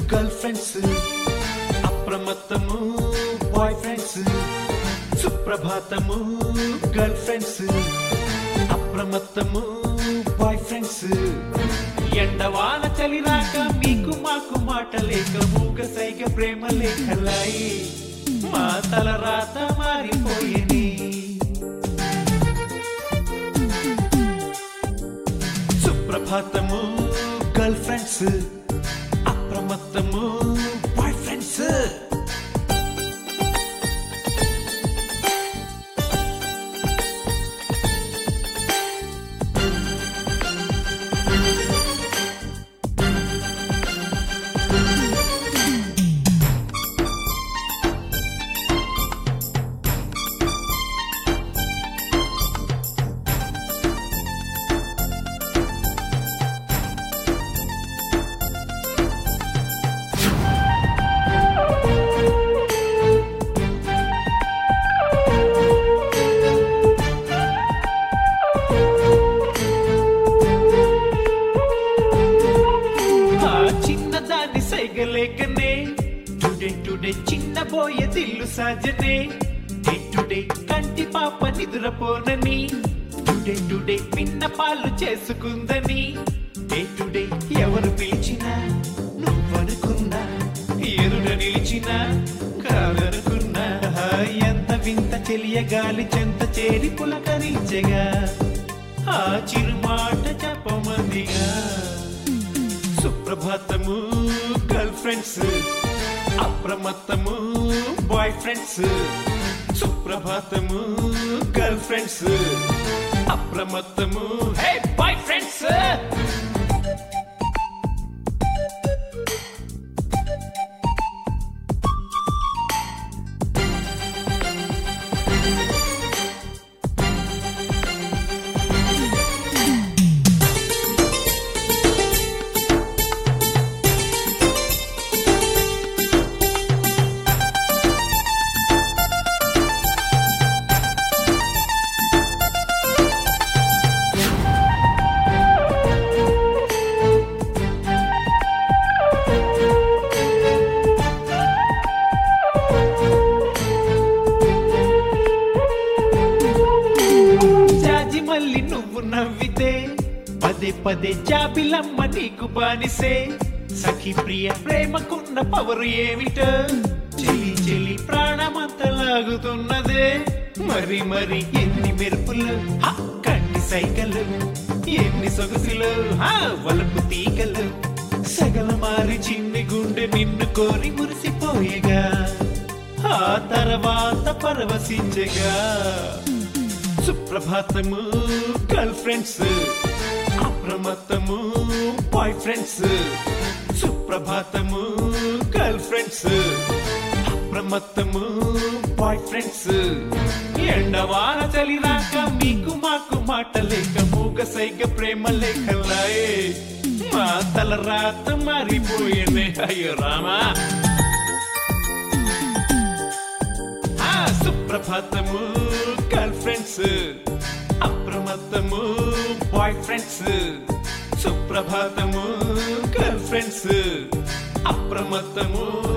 girl friends అప్రమత్తము boy friends సుప్రభాతము girl friends అప్రమత్తము బాయ్ ఫ్రెండ్స్ ఎండవాన చలిరాక మీకు మాకు మాట లేక మూగ సైగ ప్రేమ లేఖలాయి మా తల రాత మారిపోయింది సుప్రభాతము గర్ల్ ఫ్రెండ్స్ అప్రమత్తము బాయ్ ఫ్రెండ్స్ ఆ చిన్నదాన్ని సైగలేకనే టుడే టుడే చిన్న బోయ దిల్లు సాజనే డే టుడే కంటి పాప నిదురపోనని టుడే టుడే పిన్న పాలు చేసుకుందని డే టుడే ఎవరు పిలిచినా నువ్వనుకున్నా ఎరుడ నిలిచినా కాదనుకున్నా ఎంత వింత చెలియ గాలి చెంత చేరి పులకరించగా ఆ చిరుమాట చెప్పమందిగా సుప్రభాతము గర్ల్ ఫ్రెండ్స్ అప్రమత్తము బాయ్ ఫ్రెండ్స్ సుప్రభాతము గర్ల్ ఫ్రెండ్స్ అప్రమత్తము హే బాయ్ ఫ్రెండ్స్ జాజి మల్లి నువ్వు నవ్వితే పదే పదే జాబిలమ్మ నీకు బానిసే సఖి ప్రియ ప్రేమకున్న పవరు ఏమిటో చెలి చెలి ప్రాణమంత లాగుతున్నదే మరి మరి ఎన్ని మెరుపులు హ, కంటి సైకలు ఎన్ని సొగసులు హ, వలపు తీగలు సగల మారి చిన్ని గుండె నిన్ను కోరి మురిసిపోయేగా ఆ తర్వాత పరవశించగా సుప్రభాతము గర్ల్ ఫ్రెండ్స్ అప్రమత్తము బాయ్ ఫ్రెండ్స్ సుప్రభాతము గర్ల్ ఫ్రెండ్స్ అప్రమత్తము బాయ్ ఫ్రెండ్స్ ఎండవాన చలిరాక మీకు మాకు మాట లేక మూగ సైగ ప్రేమ లేఖలాయే మా తల రాత మారిపోయేనే అయ్యో రామా ఆ సుప్రభాతము గర్ల్ ఫ్రెండ్స్ అప్రమత్తము బాయ్ ఫ్రెండ్స్ సుప్రభాతము గర్ల్ ఫ్రెండ్స్ అప్రమత్తము